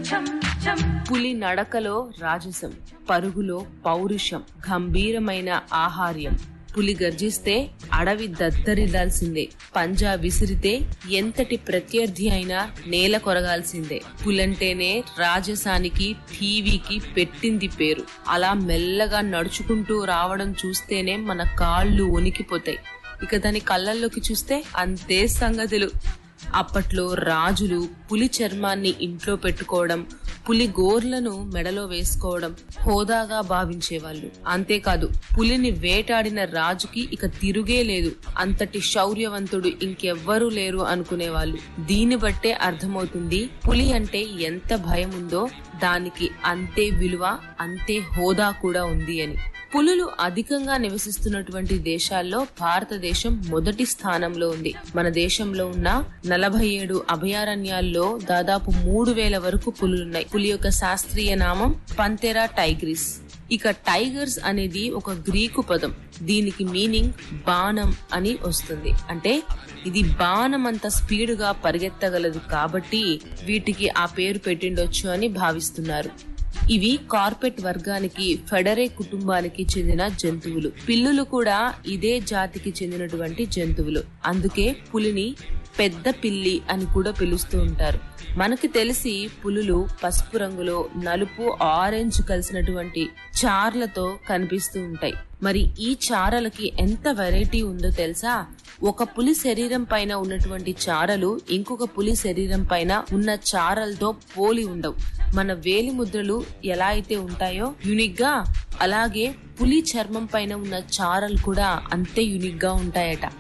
పులి నడకలో రాజసం పరుగులో పౌరుషం గంభీరమైన ఆహార్యం పులి గర్జిస్తే అడవి దద్దరిల్లాల్సిందే పంజా విసిరితే ఎంతటి ప్రత్యర్థి అయినా నేల కొరగాల్సిందే పులంటేనే రాజసానికి టీవీకి పెట్టింది పేరు అలా మెల్లగా నడుచుకుంటూ రావడం చూస్తేనే మన కాళ్ళు వణికిపోతాయి ఇక దాని కళ్ళల్లోకి చూస్తే అంతే సంగతులు అప్పట్లో రాజులు పులి చర్మాన్ని ఇంట్లో పెట్టుకోవడం పులి గోర్లను మెడలో వేసుకోవడం హోదాగా భావించేవాళ్ళు అంతేకాదు పులిని వేటాడిన రాజుకి ఇక తిరుగే లేదు అంతటి శౌర్యవంతుడు ఇంకెవ్వరూ లేరు అనుకునేవాళ్ళు దీన్ని బట్టే అర్థమవుతుంది పులి అంటే ఎంత భయం ఉందో దానికి అంతే విలువ అంతే హోదా కూడా ఉంది అని పులులు అధికంగా నివసిస్తున్నటువంటి దేశాల్లో భారతదేశం మొదటి స్థానంలో ఉంది మన దేశంలో ఉన్న నలభై ఏడు అభయారణ్యాల్లో దాదాపు మూడు వేల వరకు పులులున్నాయి పులి యొక్క శాస్త్రీయ నామం పంతెరా టైగ్రిస్ ఇక టైగర్స్ అనేది ఒక గ్రీకు పదం దీనికి మీనింగ్ బాణం అని వస్తుంది అంటే ఇది బాణం అంత స్పీడుగా పరిగెత్తగలదు కాబట్టి వీటికి ఆ పేరు పెట్టిండొచ్చు అని భావిస్తున్నారు ఇవి కార్పెట్ వర్గానికి ఫెడరే కుటుంబానికి చెందిన జంతువులు పిల్లులు కూడా ఇదే జాతికి చెందినటువంటి జంతువులు అందుకే పులిని పెద్ద పిల్లి అని కూడా పిలుస్తూ ఉంటారు మనకి తెలిసి పులులు పసుపు రంగులో నలుపు ఆరెంజ్ కలిసినటువంటి చార్లతో కనిపిస్తూ ఉంటాయి మరి ఈ చారలకి ఎంత వెరైటీ ఉందో తెలుసా ఒక పులి శరీరం పైన ఉన్నటువంటి చారలు ఇంకొక పులి శరీరం పైన ఉన్న చారలతో పోలి ఉండవు మన వేలి ముద్రలు ఎలా అయితే ఉంటాయో యునిక్ గా అలాగే పులి చర్మం పైన ఉన్న చారలు కూడా అంతే యునిక్ గా ఉంటాయట